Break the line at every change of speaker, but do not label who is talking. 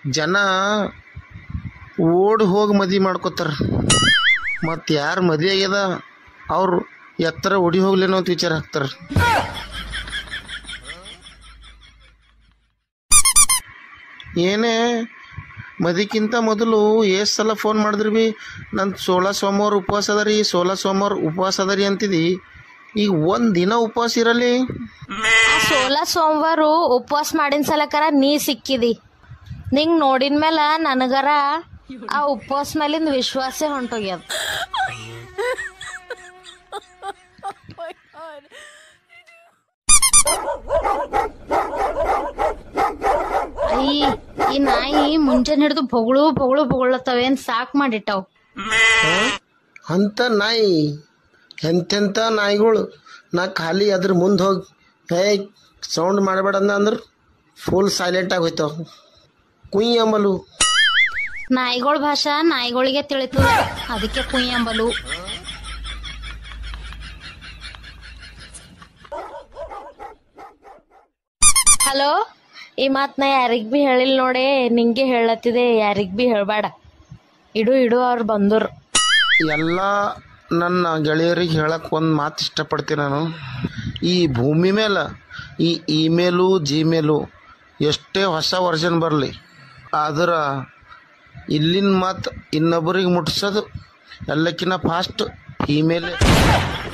ಜನ ಓಡಿ ಹೋಗಿ ಮದ್ವೆ ಮಾಡ್ಕೋತಾರ ಮತ್ತು ಯಾರು ಮದುವೆ ಆಗ್ಯದ ಅವ್ರು ಎತ್ತರ ಓಡಿ ಹೋಗ್ಲೇನೋ ಅಂತ ವಿಚಾರ ಹಾಕ್ತಾರ ಏನೇ ಮದಿಕ್ಕಿಂತ ಮೊದಲು ಎಷ್ಟು ಸಲ ಫೋನ್ ಮಾಡಿದ್ರಿ ಬಿ ನನ್ನ ಸೋಳ ಸೋಮವಾರ ಉಪವಾಸ ಅದ ರೀ ಸೋಳ ಸೋಮವಾರ ಉಪವಾಸ ಅದ ರೀ ಅಂತಿದಿ ಈಗ ಒಂದು ದಿನ ಉಪವಾಸ ಇರಲಿ
ಆ ಸೋಲ ಸೋಮವಾರ ಉಪವಾಸ ಮಾಡಿನ ಸಲಕರ ನೀ ಸಿಕ್ಕಿದಿ ನಿಂಗ್ ನೋಡಿನ ಮೇಲೆ ನನಗರ ಆ ಉಪವಾಸ ಮೇಲಿಂದ ವಿಶ್ವಾಸ ಹೊಂಟೋಗ್ಯದ ಅಯ್ಯ ಈ ನಾಯಿ ಮುಂಜಾನೆ ಹಿಡಿದು ಬೊಗಳು ಬೊಗಳು ಬೊಗಳತ್ತವೇನ್ ಸಾಕ್ ಮಾಡಿಟ್ಟವ್
ಅಂಥ ನಾಯಿ ಎಂತೆಂಥ ನಾಯಿಗಳು ನಾ ಖಾಲಿ ಅದ್ರ ಮುಂದೆ ಹೋಗಿ ಹೇ ಸೌಂಡ್ ಮಾಡಬೇಡ ಅಂದ ಅಂದ್ರೆ ಫುಲ್ ಸೈಲೆಂಟಾಗಿ ಹೋಯ್ತಾವ ಕುಯ್ ಅಂಬಲು
ನಾಯಿಗಳ ಭಾಷಾ ನಾಯಿಗಳಿಗೆ ತಿಳಿತದ ಅದಕ್ಕೆ ಕುಯ್ ಅಂಬಲು ಹಲೋ ಈ ಮಾತ್ ನಾ ಯಾರಿಗ್ ಬಿ ಹೇಳಿಲ್ಲ ನೋಡೆ ನಿಂಗೆ ಹೇಳತ್ತಿದೆ ಯಾರಿಗ್ ಬಿ ಹೇಳ್ಬೇಡ ಇಡು ಇಡು ಅವ್ರು ಬಂದ್ರು
ಎಲ್ಲ ನನ್ನ ಗೆಳೆಯರಿಗೆ ಹೇಳಕ್ಕೆ ಒಂದು ಮಾತು ಇಷ್ಟಪಡ್ತೀನಿ ನಾನು ಈ ಭೂಮಿ ಮೇಲೆ ಈ ಇಮೇಲು ಜಿಮೇಲು ಎಷ್ಟೇ ಹೊಸ ವರ್ಷನ್ ಬರಲಿ ಆದ್ರೆ ಇಲ್ಲಿನ ಮಾತು ಇನ್ನೊಬ್ಬರಿಗೆ ಮುಟ್ಸೋದು ಎಲ್ಲಕ್ಕಿಂತ ಫಾಸ್ಟ್ ಇಮೇಲೆ